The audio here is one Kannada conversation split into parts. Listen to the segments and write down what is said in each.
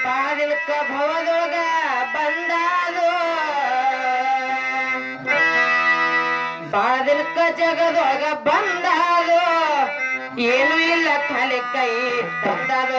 ಪಾದಿಲ್ಕ ಭವದೊಳಗ ಬಂದಾದು ಪಾದಿಲ್ಕ ಜಗದೊಳಗ ಬಂದಾದು ಏನು ಇಲ್ಲ ತಲೆ ಕೈ ತಂದದು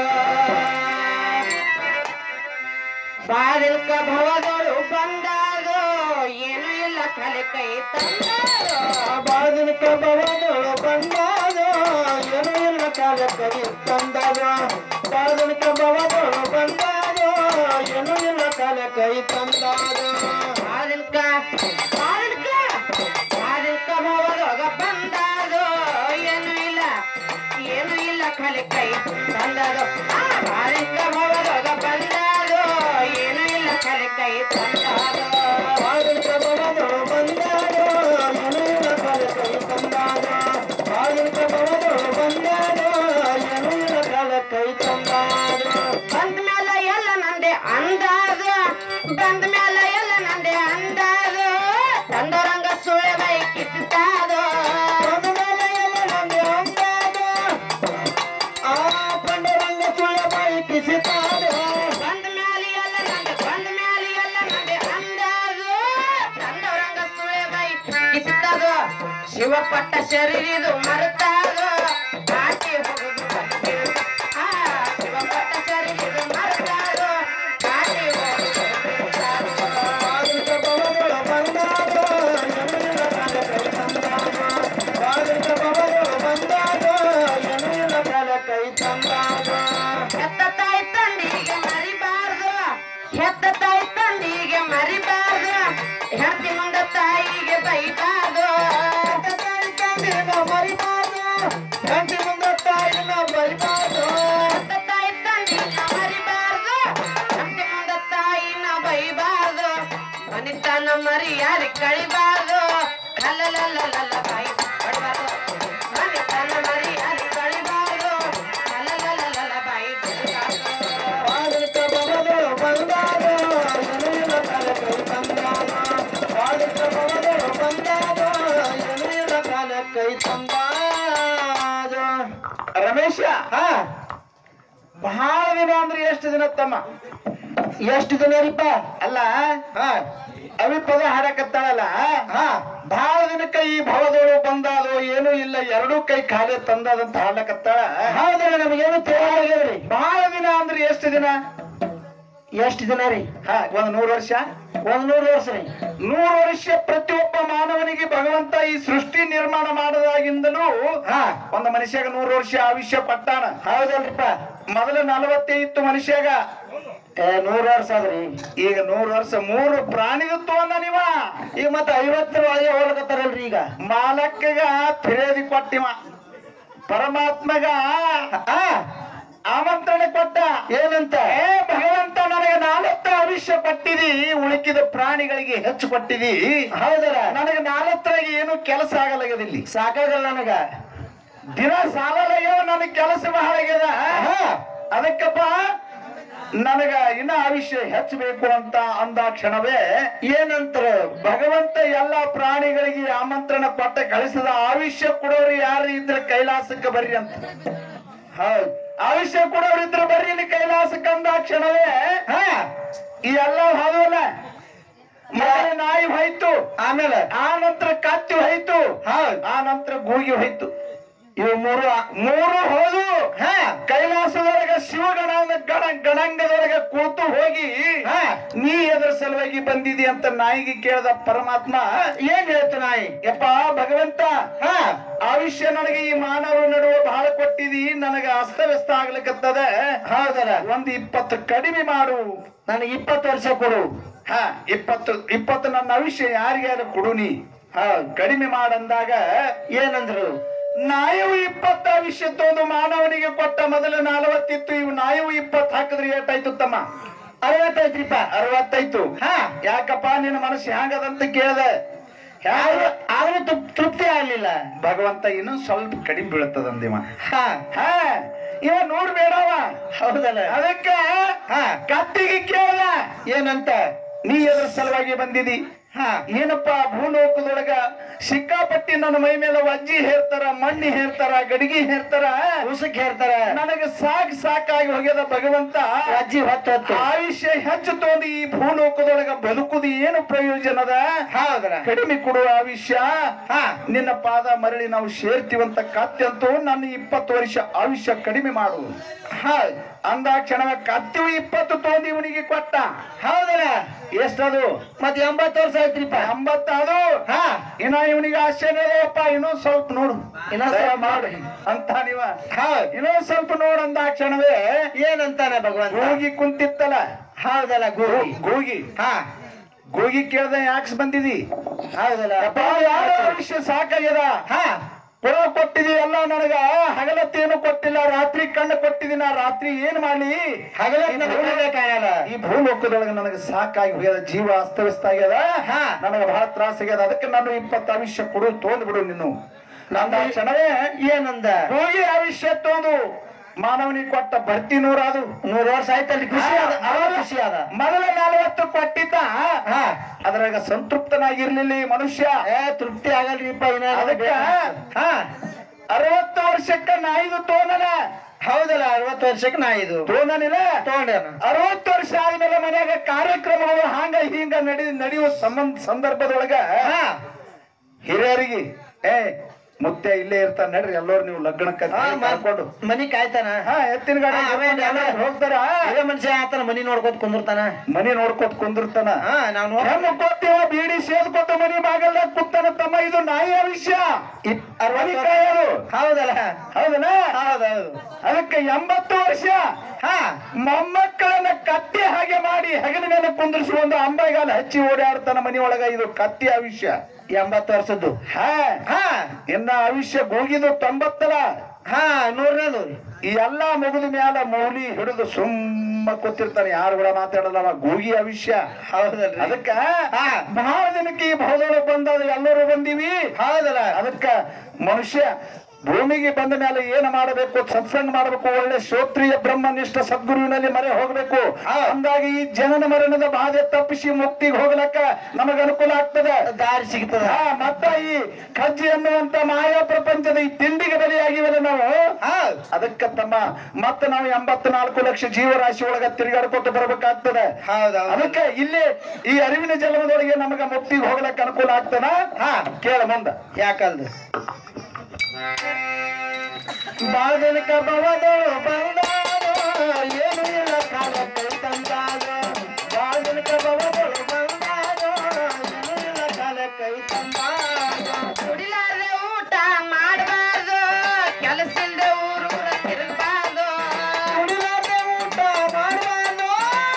ಬಾದಿಲ್ಕ ಭವದೊಳು ಬಂದಾದು ಏನು ಇಲ್ಲ ತಲೆ ಕೈ ತಂದದು ಬಾದಿನಕ ಭವದೊಳು ಬಂದಾದ ಏನು ಇಲ್ಲ ಕಾಲ ಕೈ ತಂದಾದ ಬಾದಿನಕ ಭವದೊಳು ಬಂದಾದ ಏನು ಇಲ್ಲ ಕಾಲ ಕೈ ತಂದಾದ ಬಾದಿಲ್ಕ ಬಾದಿಲ್ಕ ಬಾದಿಲ್ಕ ಭವದೊಳಗ ಬಂದಾದು ಏನು ಇಲ್ಲ ಏನು ಇಲ್ಲ ಖಾಲಿ ಕೈ ತಂದದು ಆ ಬಾದಿಲ್ಕ ಭವದೊಳಗ ಬಂದಾದು ಏನು ಇಲ್ಲ ಖಾಲಿ ಕೈ ತಂದದು ಬಾದಿನಕ ಭವದೊಳು ಬಂದಾದ ಏನು ಇಲ್ಲ ಕಾಲ ಕೈ ತಂದಾದ ಬಾದಿನಕ ಭವದೊಳು ಬಂದಾದ ಏನು ಇಲ್ಲ ಕಾಲ ಕೈ ತಂದಾದ ಬಂದ ಮೇಲೆ ಎಲ್ಲ ನಂದೆ ಅಂದಾದು ಬಂದ ಮೇಲೆ ಎಲ್ಲ ನಂದೆ ಅಂದಾದು ತಂದರಂಗ ಸುಳೆ ಬೈ ಕಿತ್ತಾದು ಬಂದಮೇಲೆ ಎಲ್ಲ ನಂಗೆ ಅಂದಾದ ಆ ಪಂಡರಂಗ ಸುಳ್ಳ ಬಾಯಿ ಕಿಸಿತಾದ ಬಂದ ಮೇಲೆ ಎಲ್ಲ ನಂದೆ ಬಂದ ಮೇಲೆ ಎಲ್ಲ ನಂದೆ ಅಂದಾದು ತಂದರಂಗ ಸುಳೆ ಬೈ ಕಿತ್ತದು ಶಿವಪಟ್ಟ ಶರೀರಿದು ಮರುತ್ತಾದು ಆಚೆ ಹೋಗುದು ಬಂದಿರು. ಆ ಶಿವಪಟ್ಟ ಶರೀರಿದು ಮರುತ್ತಾದು ಆಚೆ ಹೋಗುದು ಬಂದಿರು. ಬಾಗಿಲಿಗೆ ಬವಗಳು ಬಂದಾಗ ಎನ್ನಿನ ಕಾಲ ಕೈ ತಂದಾಗ ಬಾಗಿಲಿಗೆ ಬವಗಳು ಬಂದಾಗ ಎನ್ನಿನ ಕಾಲ ಕೈ ತಂದಾಗ ಹೆತ್ತ ತಾಯಿ ತಂದಿಗೆ ಮರಿಬಾರ್ದು ಹೆತ್ತ ತಾಯಿ ತಂದಿಗೆ ಮರಿಬಾರ್ದು ಹೆಂಡತಿ ಮುಂದ ತಾಯಿಗೆ ಬೈಬಾರ್ದು ತಾಯಿ ತಂದೆನ ಮರಿಬಾರ್ದು ಗಂಟಿ ಮುಂದೆ ತಾಯಿನ ಬರಿಬಾರ್ದು ಹೆತ್ತ ತಾಯಿ ತಂದಿನ ಮರಿಬಾರ್ದು ಹೆಂಡತಿ ಮುಂದ ತಾಯಿನ ಬೈಬಾರ್ದು ಮನಿತನ ಮರಿಯಾರಿ ಕಳಿಬಾರ್ದು ಲಲ್ಲಲಲ್ಲಲ್ಲ ಬಾಯಿ ಬಡಬಾರ್ದು ಮನಿತನ ಮರಿಯಾರಿ ಕಳಿಬಾರ್ದು ಲಲ್ಲಲಲ್ಲಲ್ಲ ಬಾಯಿ ಬಿಡಬಾರ್ದು ಬಾಗಿಲಿಗೆ ಬವಗಳು ಬಂದಾಗ ಎನ್ನಿನ ಕಾಲ ಕೈ ತಂದಾಗ ಬಾಗಿಲಿಗೆ ಬವಗಳು ಬಂದಾಗ ಎನ್ನಿನ ಕಾಲ ಕೈ ತಂದಾಗ ರಮೇಶ ಹಾ ಬಹಳ ದಿನ ಅಂದ್ರೆ ಎಷ್ಟು ದಿನ ತಮ್ಮ ಎಷ್ಟು ದಿನ ರೀಪ ಅಲ್ಲ ಹಾ ಅವಿ ಪದ ಹಾಡಕತ್ತಾಳಲ್ಲ ಹಾ ಬಹಳ ದಿನಕ್ಕ ಈ ಭವದೊಳು ಬಂದಾದು ಏನೂ ಇಲ್ಲ ಎರಡೂ ಕೈ ಖಾಲಿ ತಂದದಂತ ಹಾಡಕತ್ತಾಳ ಹೌದ್ರಿ ನಮಗೇನು ತಿಳಿಯಾಗ್ಯದ್ರಿ ಬಹಳ ದಿನ ಅಂದ್ರೆ ಎಷ್ಟು ದಿನ ಎಷ್ಟು ದಿನ ರೀ ಹಾ ಒಂದ್ ನೂರು ವರ್ಷ ಒಂದ್ ನೂರು ವರ್ಷ ರೀ ನೂರು ವರ್ಷ ಪ್ರತಿಯೊಬ್ಬ ಮಾನವನಿಗೆ ಭಗವಂತ ಈ ಸೃಷ್ಟಿ ನಿರ್ಮಾಣ ಮಾಡದಾಗಿಂದಲೂ ಹಾ ಒಂದು ಮನುಷ್ಯಾಗ ನೂರು ವರ್ಷ ಆಯುಷ್ಯ ಪಟ್ಟಾನ ಹೌದಲ್ರಿಪ್ಪ ಮೊದಲು ನಲವತ್ತೈತ್ತು ಮನುಷ್ಯಾಗ ನೂರು ವರ್ಷ ಆದ್ರಿ ಈಗ ನೂರು ವರ್ಷ ಮೂರು ಪ್ರಾಣಿದತ್ತು ಅಂದ ನೀವ ಈಗ ಮತ್ತೆ ಐವತ್ತರ ಒಳಗೆ ಹೋಗ್ಲಕತ್ತಾರಲ್ರಿ ಈಗ ಮಾಲಕ್ಕಗ ಫಿರ್ಯಾದಿ ಕೊಟ್ಟಿವ ಪರಮಾತ್ಮಗ ಆ ಆಮಂತ್ರಣ ಕೊಟ್ಟ ಏನಂತ ಏ ಭಗವಂತ ನನಗೆ ನಾಲ್ಕು ಆಯುಷ್ಯ ಪಟ್ಟಿದಿ ಉಳಿಕಿದ ಪ್ರಾಣಿಗಳಿಗೆ ಹೆಚ್ಚು ಪಟ್ಟಿದಿ ಹೌದಲ್ಲ ನನಗೆ ನಾಲ್ಕರಾಗಿ ಏನು ಕೆಲಸ ಆಗಲಾಗದಿಲ್ಲಿ ಸಾಕಾಗಲ್ಲ ನನಗ ದಿನ ಸಾಲಲ್ಲಯ್ಯೋ ನನಗೆ ಕೆಲಸ ಬಹಳ ಆಗ್ಯದ ಅದಕ್ಕಪ್ಪ ನನಗ ಇನ್ನ ಆಯುಷ್ಯ ಹೆಚ್ಚಬೇಕು ಅಂತ ಅಂದ ಕ್ಷಣವೇ ಏನಂತ ಭಗವಂತ ಎಲ್ಲಾ ಪ್ರಾಣಿಗಳಿಗೆ ಆಮಂತ್ರಣ ಕೊಟ್ಟ ಕಳಿಸಿದ ಆಯುಷ್ಯ ಕೊಡೋರು ಯಾರು ಇದ್ರೆ ಕೈಲಾಸಕ್ಕೆ ಬರ್ರಿ ಅಂತ ಹೌದು ಆಯುಷ್ಯ ಕೊಡೋರು ಇದ್ರೆ ಬರ್ರಿ ಇಲ್ಲಿ ಕೈಲಾಸಕ್ಕೆ ಅಂದ ಕ್ಷಣವೇ ಹಾ ಈ ಎಲ್ಲ ಹೋದವಲ್ಲ ಮೊದಲು ನಾಯಿ ಹೋಯ್ತು ಆಮೇಲೆ ಆ ನಂತರ ಕತ್ತಿ ಹೋಯ್ತು ಹೌದು ಆ ನಂತರ ಗೂಗಿ ಹೋಯ್ತು ಇವು ಮೂರು ಮೂರು ಹೋದು ಹಾ ಕೈಲಾಸದೊಳಗೆ ಶಿವಗಣ ಗಣ ಗಣಾಂಗದೊಳಗೆ ಕೂತು ಹೋಗಿ ಹಾ ನೀ ಎದ್ರ ಸಲುವಾಗಿ ಬಂದಿದಿ ಅಂತ ನಾಯಿಗೆ ಕೇಳಿದ ಪರಮಾತ್ಮ ಏನ್ ಹೇಳ್ತ ನಾಯಿ ಯಪ್ಪ ಭಗವಂತ ಹಾ ಆಯುಷ್ಯ ನನಗೆ ಈ ಮಾನವ ನಡುವೆ ಬಹಳ ಕೊಟ್ಟಿದಿ ನನಗೆ ಅಸ್ತವ್ಯಸ್ತ ಆಗ್ಲಿಕ್ಕತ್ತದ ಹೌದಲ್ಲ ಒಂದು ಇಪ್ಪತ್ತು ಕಡಿಮೆ ಮಾಡು ನನಗೆ ಇಪ್ಪತ್ತು ವರ್ಷ ಕೊಡು ಹಾ ಇಪ್ಪತ್ತು ಇಪ್ಪತ್ತು ನನ್ನ ಆಯುಷ್ಯ ಯಾರಿಗಾರ ಕೊಡು ನೀ ಹಾ ಕಡಿಮೆ ಮಾಡಂದಾಗ ಏನಂದ್ರು ನಾಯವು ಇಪ್ಪತ್ತ ಆಯುಷ್ಯ ತೊಂದು ಮಾನವನಿಗೆ ಕೊಟ್ಟ ಮೊದಲು ನಲವತ್ತಿತ್ತು ಇವು ನಾಯವು ಇಪ್ಪತ್ತು ಹಾಕಿದ್ರೆ ಏಟಾಯ್ತು ತಮ್ಮ ಅರವತ್ತೈತ್ರಿಪ್ಪ ಅರವತ್ತೈತು ಹಾ ಯಾಕಪ್ಪ ನಿನ್ನ ಮನಸ್ಸು ಹ್ಯಾಂಗದಂತ ಕೇಳ್ದೆ ಆದ್ರೂ ತೃಪ್ತಿ ಆಗ್ಲಿಲ್ಲ ಭಗವಂತ ಇನ್ನು ಸ್ವಲ್ಪ ಕಡಿಮೆ ಬೀಳುತ್ತದ ಅಂದಿವ ಹಾ ಹಾ ಇವ ನೋಡ್ಬೇಡವ ಹೌದಲ್ಲ ಅದಕ್ಕೆ ಹಾ ಕತ್ತಿಗೆ ಕೇಳ್ದ ಏನಂತ ನೀ ಎದ್ರ ಸಲುವಾಗಿ ಬಂದಿದಿ ಹಾ ಏನಪ್ಪ ಭೂಲೋಕದೊಳಗ ಸಿಕ್ಕಾಪಟ್ಟಿ ನನ್ನ ಮೈ ಮೇಲೆ ವಜ್ಜಿ ಹೇರ್ತಾರ ಮಣ್ಣಿ ಹೇರ್ತಾರ ಗಡಿಗೆ ಹೇರ್ತಾರ ಉಸಕ್ ಹೇರ್ತಾರ ನನಗೆ ಸಾಕ್ ಸಾಕಾಗಿ ಹೋಗ್ಯದ ಭಗವಂತ ಅಜ್ಜಿ ಹೊತ್ತು ಹೊತ್ತು ಆಯುಷ್ಯ ಹೆಚ್ಚು ತೋಂದು ಈ ಭೂಲೋಕದೊಳಗ ಬದುಕುದು ಏನು ಪ್ರಯೋಜನದ ಹೌದ್ರ ಕಡಿಮೆ ಕೊಡುವ ಆಯುಷ್ಯ ಹಾ ನಿನ್ನ ಪಾದ ಮರಳಿ ನಾವು ಸೇರ್ತೀವಂತ ಕತ್ಯಂತೂ ನನ್ನ ಇಪ್ಪತ್ತು ವರ್ಷ ಆಯುಷ್ಯ ಕಡಿಮೆ ಮಾಡು ಹೌದ್ ಅಂದ ಕ್ಷಣವ ಕತ್ತಿವು ಇಪ್ಪತ್ತು ತೋಂದು ಇವನಿಗೆ ಕೊಟ್ಟ ಹೌದಲ್ಲ ಎಷ್ಟದು ಮತ್ ಎಂಬತ್ತು ವರ್ಷ ಆಯ್ತ್ರಿಪ್ಪ ಎಂಬತ್ತದು ಹಾ ಇನ್ನ ಇವನಿಗೆ ಆಶ್ಚರ್ಯದಪ್ಪ ಇನ್ನೊಂದ್ ಸ್ವಲ್ಪ ನೋಡು ಇನ್ನೊಂದ್ ಸ್ವಲ್ಪ ದಯ ಮಾಡು ಅಂತ ನೀವ ಹೌದ್ ಇನ್ನೊಂದ್ ಸ್ವಲ್ಪ ನೋಡು ಅಂದ ಕ್ಷಣವೇ ಏನಂತಾನೆ ಭಗವಂತ ಗೋಗಿ ಕುಂತಿತ್ತಲ್ಲ ಹೌದಲ್ಲ ಗೋಗಿ ಗೋಗಿ ಹಾ ಗೋಗಿ ಕೇಳ್ದ ಯಾಕ್ಸ್ ಬಂದಿದಿ ಹೌದಲ್ಲ ಅಪ್ಪ ಯಾರ ಆಯುಷ್ಯ ಸಾಕಾಗ್ಯದ ಹಾ ಪುರ ಕೊಟ್ಟಿದಿ ಎಲ್ಲ ನನಗ ಹಗಲತ್ತೇನು ಕೊಟ್ಟಿಲ್ಲ ರಾತ್ರಿ ಕಣ್ಣು ಕೊಟ್ಟಿದಿ ನಾ ರಾತ್ರಿ ಏನ್ ಮಾಡ್ಲಿ ಹಗಲ ಈ ಭೂಲೋಕ- ಕಾಯಲ್ಲ ಈ ಭೂಲೋಕದೊಳಗೆ ನನಗೆ ಸಾಕಾಗಿ ಹೋಗ್ಯದ ಜೀವ ಅಸ್ತವ್ಯಸ್ತ ಆಗ್ಯದ ಹಾ. ನನಗೆ ಬಹಳ ತ್ರಾಸ ಆಗ್ಯದ ಅದಕ್ಕೆ ನಾನು ಇಪ್ಪತ್ತು ಆಯುಷ್ಯ ಕೊಡು ತೊಂದ್ ಬಿಡು ನೀನು ನನ್ನ ಕ್ಷಣವೇ ಏನಂದ ಹೋಗಿ ಆಯುಷ್ಯ ತೊಂದು ಮಾನವನಿಗೆ ಕೊಟ್ಟ ಭರ್ತಿ ನೂರಾದು ನೂರು ವರ್ಷ ಆಯ್ತಲ್ಲಿ ಖುಷಿ ಅದ ಅವಾಗ ಖುಷಿ ಅದ ಮೊದಲ ನಲವತ್ತು ಕೊಟ್ಟಿದ್ದ ಹಾ ಅದ್ರಾಗ ಸಂತೃಪ್ತನಾಗಿರ್ಲಿಲ್ಲ ಈ ಮನುಷ್ಯ ಏ ತೃಪ್ತಿ ಆಗಲ್ರಿಪ್ಪ ಇನ್ನ ಅದಕ್ಕ? ಹಾ ಅರವತ್ತು ವರ್ಷಕ್ಕ ನಾಯಿದು ತೋನನ ಹೌದಲ್ಲ ಅರವತ್ತು ವರ್ಷಕ್ಕೆ ನಾ ಇದು ತೋನನಿಲ್ಲ ತಗೊಂಡೇನ ಅರವತ್ತು ವರ್ಷ ಆದ್ಮೇಲೆ ಮನ್ಯಾಗ ಕಾರ್ಯಕ್ರಮಗಳು ಹಾಂಗ ಹಿಂಗ ನಡಿ ನಡೆಯುವ ಸಂಬಂಧ ಸಂದರ್ಭದೊಳಗ ಹಾ ಹಿರಿಯರಿಗೆ ಏ ಮುತ್ತೆ ಇಲ್ಲೇ ಇರ್ತಾರ ನಡ್ರಿ ಎಲ್ಲರೂ ನೀವು ಲಗ್ನಕ್ಕೆ ಹಾ, ಮ- ಕರ್ಕೊಂಡು ಮನಿ ಕಾಯ್ತಾನ ಹಾ ಎತ್ತಿನ ಗಾಡಿ ಹಾ, ಆಮೇಲೆ ಎಲ್ಲರೂ ಹೋಗ್ತಾರ ಇದೇ ಮನುಷ್ಯ ಆತನ ಮನಿ ನೋಡ್ಕೊತ ಕುಂದಿರ್ತಾನ ಮನಿ ನೋಡ್ಕೊತ ಕುಂದಿರ್ತಾನ ಹಾ ನಾವು ಹೆಣ್ಣು ಕೊತ್ತೇವ ಬೀಡಿ ಸೇದ್ಕೊತ ಮನಿ ಬಾಗಲ್ದಾಗ ಕುತ್ತಾನ ತಮ್ಮ ಇದು ನಾಯಿ ವಿಷಯ ಮನಿ ಕಾಯೋದು ಹೌದಲ್ಲ ಹೌದನ ಹೌದೌದು ಅದಕ್ಕೆ ಎಂಬತ್ತು ವರ್ಷ ಹಾ ಮೊಮ್ಮಕ್ಕಳನ್ನ ಕತ್ತಿ ಹಾಗೆ ಮಾಡಿ ಹಗಲ ಮೇಲೆ ಕುಂದಿರಿಸಿ ಒಂದು ಅಂಬೈಗಾಲ ಹಚ್ಚಿ ಓಡಾಡ್ತಾನ ಮನಿ ಒಳಗ ಇದು ಕತ್ತಿ ಆಯುಷ್ಯ ಎಂಬತ್ತು ವರ್ಷದ್ದು ಹಾ ಹಾ ಇನ್ನ ಆಯುಷ್ಯ ಹೋಗಿದ್ದು ತೊಂಬತ್ತಲ ಹಾ ನೂರನೇದು ಈ ಎಲ್ಲಾ ಮುಗಿದ ಮ್ಯಾಲ ಮೌಲಿ ಹಿಡಿದು ಸುಮ್ಮ ಕೂತಿರ್ತಾನೆ ಯಾರು ಕೂಡ ಮಾತಾಡಲ್ಲ ಅವ ಗೋಗಿ ಆಯುಷ್ಯ ಹೌದಲ್ರಿ ಅದಕ್ಕ ಹಾ. ಬಹಳ ದಿನಕ್ಕೆ ಈ ಭವದೊಳಗೆ ಬಂದದ ಎಲ್ಲರೂ ಬಂದೀವಿ ಹೌದಲ್ಲ ಅದಕ್ಕ ಮನುಷ್ಯ ಭೂಮಿಗೆ ಬಂದ ಮೇಲೆ ಏನು ಮಾಡಬೇಕು ಸತ್ಸಂಗ ಮಾಡಬೇಕು ಒಳ್ಳೆ ಶ್ರೋತ್ರಿಯ ಬ್ರಹ್ಮನಿಷ್ಠ ಸದ್ಗುರುವಿನಲ್ಲಿ ಮರೆ ಹೋಗ್ಬೇಕು ಅಂದಾಗಿ ಈ ಜನನ ಮರಣದ ಬಾಧೆ ತಪ್ಪಿಸಿ ಮುಕ್ತಿಗೆ ಹೋಗ್ಲಕ್ಕ ನಮಗ ಅನುಕೂಲ ಆಗ್ತದೆ ದಾರಿ ಸಿಗ್ತದ ಹಾ ಮತ್ತ ಈ ಕಜ್ಜಿ ಅನ್ನುವಂತ ಮಾಯಾ ಪ್ರಪಂಚದ ಈ ತಿಂಡಿಗೆ ಬಲಿಯಾಗಿವಲ್ಲ ನಾವು ಹಾ ಅದಕ್ಕ ತಮ್ಮ ಮತ್ತ ನಾವು ಎಂಬತ್ನಾಲ್ಕು ಲಕ್ಷ ಜೀವರಾಶಿ ಒಳಗ ತಿರುಗಾಡ್ಕೊತ ಬರ್ಬೇಕಾಗ್ತದೆ ಹೌದೌದು ಅದಕ್ಕೆ ಇಲ್ಲಿ ಈ ಅರಿವಿನ ಜನ್ಮದೊಳಗೆ ನಮಗ ಮುಕ್ತಿಗೆ ಹೋಗ್ಲಕ್ಕ ಅನುಕೂಲ ಆಗ್ತದ ಹಾ ಕೇಳ ಮುಂದ ಯಾಕಲ್ದು ಬಾಳ ದಿನಕ ಬವದು ಬಂದಾದ ಏನು ಇಲ್ಲ ಕಾಲ ಕೈ ತಂದಾದ ಬಾಳ ದಿನಕ ಬವದು ಬಂದಾದ ಏನು ಇಲ್ಲ ಕಾಲ ಕೈ ತಂದಾದ ಕುಡಿಲಾರ್ದೆ ಊಟ ಮಾಡಬಾರ್ದು ಕೆಲಸದಿಂದ ಊರು ಊರ ತಿರುಗಬಾರ್ದು ಕುಡಿಲಾರ್ದೆ ಊಟ ಮಾಡಬಾರ್ದು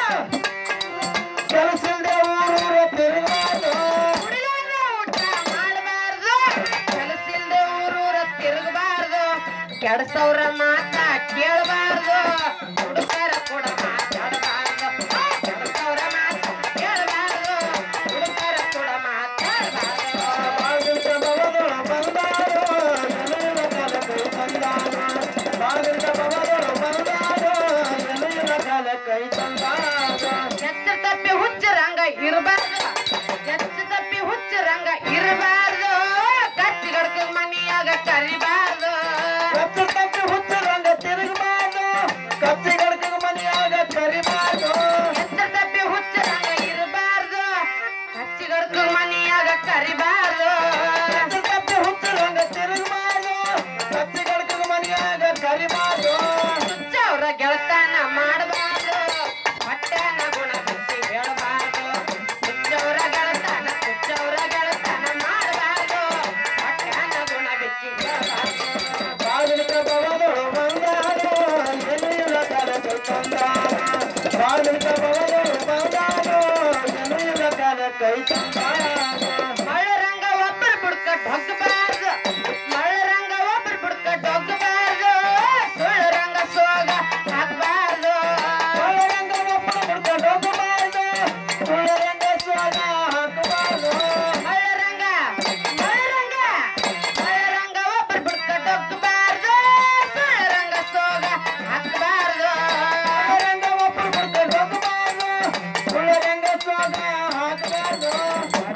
ಕೆಲಸದ ಊರೂರ ತಿರುಗಾಡು ಕುಡಿಲಾರ್ದೆ ಊಟ ಮಾಡಬಾರ್ದು ಕೆಲಸದಿಂದ ಊರು ಊರ ತಿರುಗಬಾರ್ದು ಕೆಡಸವ್ರ ಮಾತ ಕೇಳಬಾರ್ದು ಹುಡುಗರ ಕೂಡ ಮಾತಾಡಬಾರ್ದು ಕೆಡಸವ್ರ ಮಾತ ಕೇಳಬಾರ್ದು ಹುಡುಗರ ಕೂಡ ಮಾತಾಡಬಾರ್ದು ಬಾಗಿಲ್ಕ ಬವದು ಬಂದಾಡು ಏನು ಇಲ್ಲ ಕಾಲ ಕೈ ತಂದಾಡ ಬಾಗಿಲ್ಕ ಬವದು ಬಂದಾಡು ಏನು ಇಲ್ಲ ಕಾಲ ಕೈ ತಂದಾಡ ಎಚ್ಚ ತಪ್ಪಿ ಹುಚ್ಚರಂಗ ಇರಬಾರ್ದು ಎಚ್ಚ ತಪ್ಪಿ ಹುಚ್ಚರಂಗ ಇರಬಾರ್ದು ಕತ್ತಿ ಗಡ್ಕ ಮನಿಯಾಗ ಕರಿಬಾರ್ದು ಕಚ್ಚು ತಪ್ಪಿ ಹುಚ್ಚರಂಗ ತಿರುಗಬಾರ್ದು ಕಚ್ಚಿ ಗಡ್ಕದ ಮನೆಯಾಗ ಕರಿಬಾರ್ದು ಎಚ್ಚ ತಪ್ಪಿ ಹುಚ್ಚರಂಗ ಇರಬಾರ್ದು ಕತ್ತಿ ಗಡ್ಕ ಮನಿಯಾಗ ಕರಿಬಾರ್ದು ಕಚ್ಚು ತಪ್ಪಿ ಹುಚ್ಚರಂಗ ತಿರುಗಬಾರ್ದು ಕಚ್ಚಿ ಗಡ್ಕದ ಮನೆಯಾಗ ಕರಿಬಾರ್ದು ಹುಚ್ಚವ್ರ ಗೆಳತನ ಮಾಡಬಾರ್ದು ಹೊಟ್ಟೆನ ಗುಣ ಬಿಚ್ಚಿ ಹೇಳಬಾರ್ದು ಹುಚ್ಚವ್ರ ಗೆಳತನ ಹುಚ್ಚವ್ರ ಗೆಳತನ ಮಾಡಬಾರ್ದು ಹೊಟ್ಟೆನ ಗುಣ ಬಿಚ್ಚಿ ಹೇಳಬಾರ್ದು ಬಾಗಿಲಿಕ ಬವದು ಬಂದಾಡು ಏನು ಇಲ್ಲ ಕಾಲ ಕೈ ತಂದಾಡ ಬಾಗಿಲಿಕ ಬವದು ಬಂದಾಡು ಏನು ಇಲ್ಲ ಕಾಲ ಕೈ ತಂದಾಡ ಮಳ್ಳರಂಗ ಒಬ್ಬರು ಬುಡ್ಕ ಡೊಗ್ಗಬಾರ್ದು ಮಳ್ಳರಂಗ ಒಬ್ಬರು ಬುಡ್ಕ ಡೊಗ್ಗಬಾರ್ದು ಸುಳ್ಳು ರಂಗ ಸೋಗ ಹಾಕ್ಬಾರ್ದು ಒಳರಂಗ ಒಬ್ಬರು ಬಿಡ್ಕೊಂಡು ಹೋಗಬಾರ್ದು ಒಳರಂಗ ಸ್ವಾದ ಹಾಕಬಾರ್ದು ಮಳ್ಳರಂಗ ಮಳ್ಳರಂಗ ಮಳ್ಳರಂಗ ಒಬ್ಬರು ಬುಡ್ಕ ಡೊಗ್ಗಬಾರ್ದು ಸುಳ್ಳು ರಂಗ ಸೋಗ ಹಾಕ್ಬಾರ್ದು ಒಳರಂಗ ಒಬ್ಬರು ಬಿಡ್ಕೊಂಡು ಹೋಗಬಾರ್ದು ಒಳರಂಗ ಸ್ವಾದ ಹಾಕಬಾರ್ದು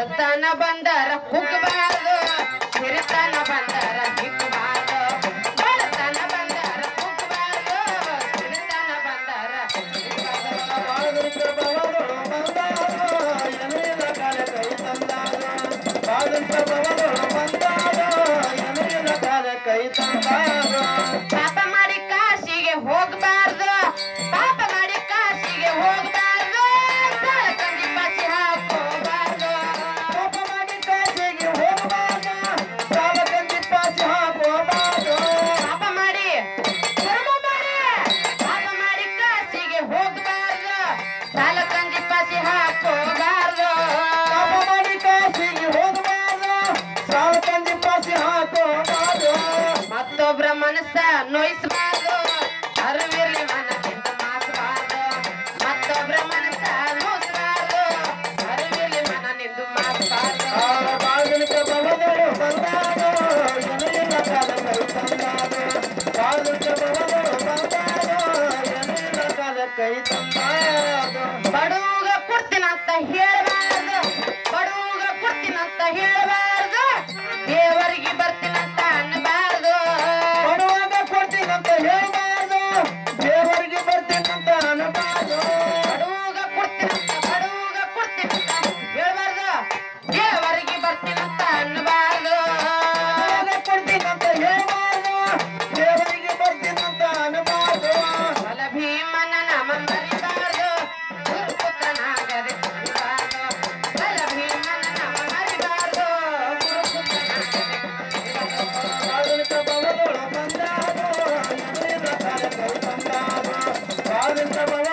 ಬಾಲಿಕ ಭವದೊಳು ಬಂದಾರೋ ಎನ್ನಿನ ಕಾಲ ಕೈ ತಂದಾರೋ ಬಾಲಿಕ ಭವದೊಳು ಬಂದಾರೋ ಎನ್ನಿನ ಕಾಲ ಕೈ ತಂದಾರೋ ಪಾಪ ಮಾಡಿ ಕಾಶಿಗೆ ಹೋಗಬಾರ್ದು ಪಾಪ ಮಾಡಿ ಕಾಶಿಗೆ ಹೋಗಬಾರ್ದು ಸಾಲ ಕಂದಿ ಪಾಸಿ ಹಾಕೋಬಾರ್ದು ಪಾಪ ಮಾಡಿ ಕಾಶಿಗೆ ಹೋಗಬಾರ್ದು ಸಾಲ ಕಂದಿ ಪಾಸಿ ಹಾಕೋಬಾರ್ದು ಪಾಪ ಮಾಡಿ ಧರ್ಮ ಮಾಡಿ ಪಾಪ ಮಾಡಿ ಕಾಶಿಗೆ ಹೋಗಬಾರ್ದು ಸಾಲ ಕಂದಿ ಪಾಸಿ ಹಾಕೋಬಾರ್ದು ಪಾಪ ಮಾಡಿ ಕಾಶಿಗೆ ಹೋಗಬಾರ್ದು ಸಾಲ ಕಂದಿ ಪಾಸಿ ಹಾಕೋಬಾರ್ದು ಮತ್ತೊಬ್ರ ಮನಸ್ಸ ನೋಯಿಸಬಾರ್ದು ಅರಿವಿರ್ಲಿ ಮನದಿಂದ ಮಾಸಬಾರ್ದು ಮತ್ತೊಬ್ರ ಮನಸ್ಸ ನೋಯಿಸಬಾರ್ದು ಅರಿವಿರ್ಲಿ ಮನನಿಂದು ಮಾಸಬಾರ್ದು ಬಾಗಿಲಿಗೆ ಬವದಳು ಬಂದಾರು ಎನೆಯಿನ ಕಾಲ ಕೈ ತಂದಾರು ಬಾಗಿಲಿಗೆ ಬವದಳು ಬಂದಾರು ಎನೆಯಿನ ಕಾಲ ಕೈ ತಂದಾರು ಬಡವಗ ಕೊಡ್ತೀನಂತ ಹೇಳಬಾರ್ದು ಬಡವಗ ಕೊಡ್ತೀನಂತ ಹೇಳಬಾರ್ದು ದೇವರಿಗೆ ಬರ್ತೀನಂತ ಅನ್ನಬಾರ್ದು ಕೊಡುವಾಗ ಕೊಡ್ತೀನಂತ ಹೇಳ್ಬಾರ್ದು ದೇವರಿಗೆ ಬರ್ತೀನಂತ ಅನ್ನಬಾರ್ದು ಬಡವಗ ಕೊಡ್ತೀನಂತ ಬಡವಗ ಕೊಡ್ತೀನಂತ ಹೇಳಬಾರ್ದು ದೇವರಿಗೆ ಬರ್ತೀನಂತ ಅನ್ನಬಾರ್ದು ಕೊಡುವಾಗ ಕೊಡ್ತೀನಂತ ಹೇಳ್ಬಾರ್ದು ದೇವರಿಗೆ ಬರ್ತೀನಂತ ಅನ್ನಬಾರ್ದು ಬಲ ಭೀಮನ ನಾಮ ಮರಿಬಾರ್ದು ಗುರುಪುತ್ರನಾಗದೆ ಮರಿಬಾರ್ದು ಬಲ ಭೀಮನ ನಾಮ ಮರಿಬಾರ್ದು ಗುರುಪುತ್ರನಾಗದೆ ಮರಿಬಾರ್ದು. ಬಾಗಿಲಿಗೆ ಬವದಳು ಬಂದಾರು ಎನೆಯಿನ ಕಾಲ ಕೈ ತಂದಾರು ಬಾಗಿಲಿಗೆ ಬವ